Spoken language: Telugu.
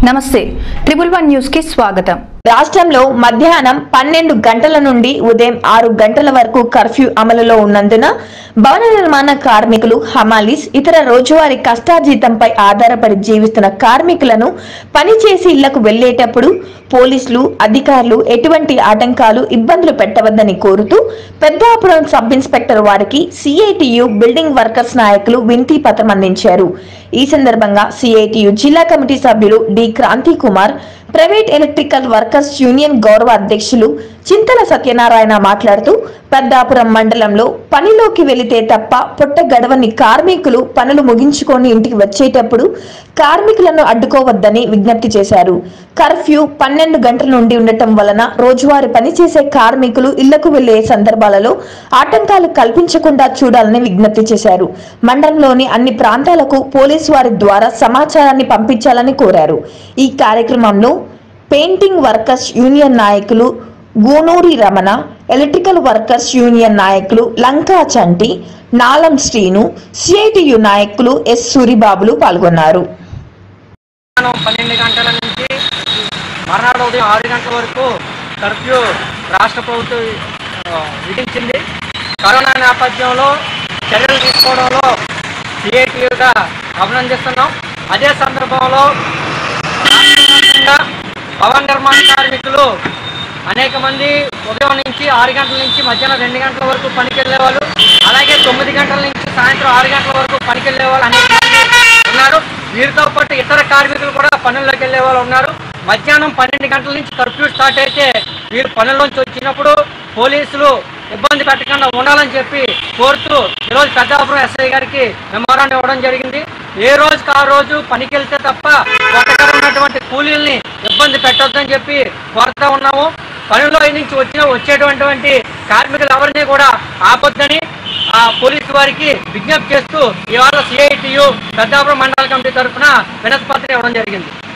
నమస్తే ట్రిపుల్ వన్ న్యూస్ కి స్వాగతం రాష్ట్రంలో మధ్యాహ్నం పన్నెండు గంటల నుండి ఉదయం ఆరు గంటల వరకు కర్ఫ్యూ అమలులో ఉన్నందున భవన నిర్మాణ కార్మికులు హమాలీస్ ఇతర రోజువారీ కష్టార్జితంపై ఆధారపడి జీవిస్తున్న కార్మికులను పనిచేసి ఇళ్లకు వెళ్లేటప్పుడు పోలీసులు అధికారులు ఎటువంటి ఆటంకాలు ఇబ్బందులు పెట్టవద్దని కోరుతూ పెద్దాపురం సబ్ ఇన్స్పెక్టర్ వారికి సిఐటియు బిల్డింగ్ వర్కర్స్ నాయకులు వినతి పత్రం అందించారు ఈ సందర్భంగా సిఐటియు జిల్లా కమిటీ సభ్యులు D Kranthi Kumar private electrical workers union గౌరవ అధ్యక్షులు చింతల సత్యనారాయణ మాట్లాడుతూ పెద్దాపురం మండలంలో పనిలోకి వెళితే తప్ప పొట్ట గడవని కార్మికులు పనులు ముగించుకొని ఇంటికి వచ్చేటప్పుడు కార్మికులను అడ్డుకోవద్దని విజ్ఞప్తి చేశారు కర్ఫ్యూ పన్నెండు గంటల నుండి ఉండటం వలన రోజువారీ పనిచేసే కార్మికులు ఇళ్లకు వెళ్లే సందర్భాలలో ఆటంకాలు కల్పించకుండా చూడాలని విజ్ఞప్తి చేశారు మండలంలోని అన్ని ప్రాంతాలకు పోలీసు వారి ద్వారా సమాచారాన్ని పంపించాలని కోరారు ఈ కార్యక్రమంలో పెయింటింగ్ వర్కర్స్ యూనియన్ నాయకులు Goonuri Ramana electrical workers union నాయకులు లంకా చంటి నాలం శ్రీను సిఐటియు నాయకులు ఎస్ సూరిబాబులు పాల్గొన్నారు మధ్యాహ్నం పన్నెండు గంటల నుంచి మర్నాడు ఉదయం ఆరు గంటల వరకు కర్ఫ్యూ రాష్ట్ర ప్రభుత్వం ఆ, విధించింది కరోనా నేపథ్యంలో చర్యలు తీసుకోవడంలో సిఐటిగా అభినందిస్తున్నాం అదే సందర్భంలో రాష్ట్రవ్యాప్తంగా భవన నిర్మాణ కార్మికులు అనేక మంది ఉదయం నుంచి ఆరు గంటల నుంచి మధ్యాహ్నం రెండు గంటల వరకు పనికి వెళ్ళేవాళ్ళు అలాగే తొమ్మిది గంటల నుంచి సాయంత్రం ఆరు గంటల వరకు పనికి వెళ్ళేవాళ్ళు అనేక మంది ఉన్నారు వీరితో పాటు ఇతర కార్మికులు కూడా పనుల్లోకి వెళ్ళే వాళ్ళు ఉన్నారు మధ్యాహ్నం పన్నెండు గంటల నుంచి కర్ఫ్యూ స్టార్ట్ అయితే వీరు పనుల్లోంచి వచ్చినప్పుడు పోలీసులు ఇబ్బంది పెట్టకుండా ఉండాలని చెప్పి కోరుతూ ఈరోజు పెద్దాపురం ఎస్ఐ గారికి మెమోరాండం ఇవ్వడం జరిగింది ఏ రోజుకి ఆ రోజు పనికి వెళ్తే తప్ప కొత్తగా ఉన్నటువంటి కూలీల్ని ఇబ్బంది పెట్టొద్దని చెప్పి కోరుతా ఉన్నాము పనిలో నుంచి వచ్చిన వచ్చేటువంటి కార్మికులు ఎవరిని కూడా ఆపొద్దని ఆ పోలీసు వారికి విజ్ఞప్తి చేస్తూ ఇవాళ సిఐటియు పెద్దాపురం మండల కమిటీ తరఫున వినతి పత్రం ఇవ్వడం జరిగింది